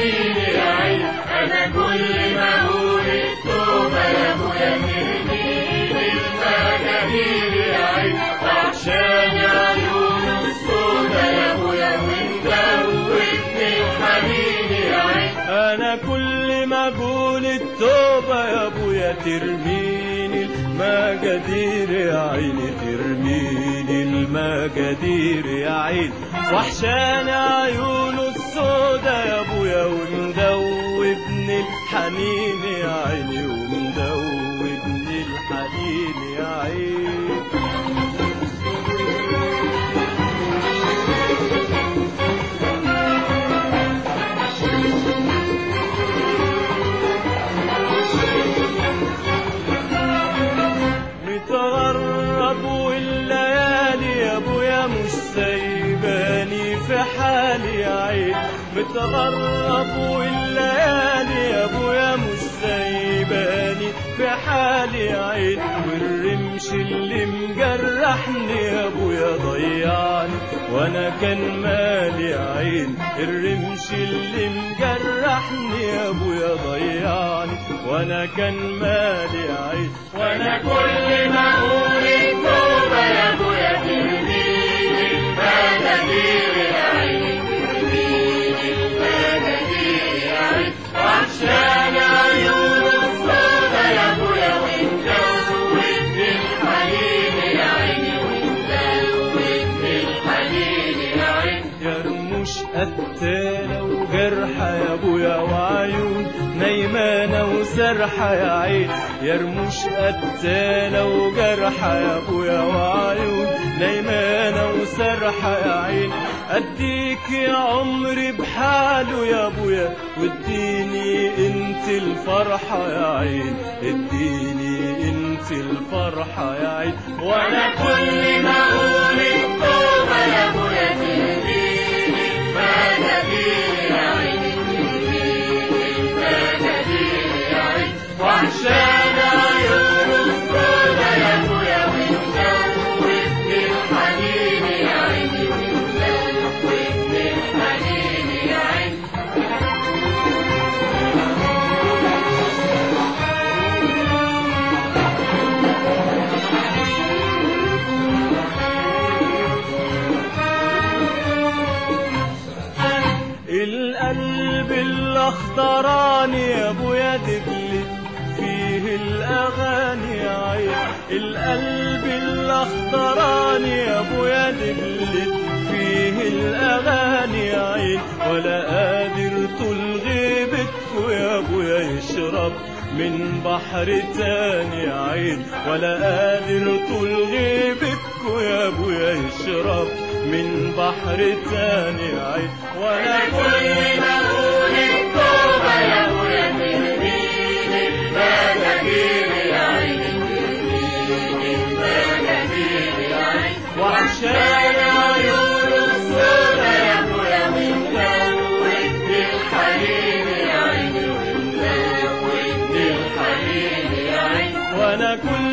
الحنين يا عين انا كل ما اقول التوبه يا ابويا ترميني المجاهيل يا عين وعشان عيون السودا يا ابويا ومدوبني الحنين يا عين انا كل ما اقول التوبة يا ابويا ترميني المجادير يا عيني ترميني المجادير يا عيني وحشان عيونه السودا يا ابويا ومدوبني الحنين يا عيني ومدوبني الحنين يا عيني متغرب والليالي يا ابويا مش سايباني في حالي يا عين متغرب والليالي يا ابويا مش سايباني في حالي يا عين والرمش اللي مجرحني يا ابويا ضيعني وانا كان مالي يا عين الرمش اللي مجرحني يا ابويا ضيعني وانا كان مالي يا عين وانا كل ما اقول التوبه يا ابويا ترميني المجاهيل يا عين ترميني المجاهيل يا عين وعشان عيون السودا يا ابويا ومدوبني الحنين يا عيني ومدوبني الحنين يا عين يا رموش قتالة وجرحة يا ابويا وعيون نايمانة وسرحة يا عين يا رموش قتالة وجرحة يا ابويا وعيون نايمانة وسرحة يا عين اديك يا عمري بحاله يا ابويا واديني انت الفرحة يا عين اديني انت الفرحة يا عين وانا كل ما اقول التوبه يا ابويا تهديني المجاهيل يا عيني تهديني المجاهيل يا عيني وعشان عيون السودا يا ابويا ومدوبني الحنين يا عيني ومدوبني الحنين يا عيني القلب الاخضراني يا ابويا دبلت فيه الاغاني يا عين القلب الاخضراني يا ابويا دبلت فيه الاغاني يا عين ولا قادر طول غيبتكوا يا ابويا يشرب من بحر تاني يا عين ولا قادر طول غيبتكوا يا ابويا يشرب من بحر تاني يا عين وانا كل ما اقول التوبه يا ابويا تهديني المجاهيل يا عيني تهديني المجاهيل يا عيني وعشان عيون السودا يا ابويا ومدوبني الحنين يا عيني ومدوبني الحنين يا عيني وانا كل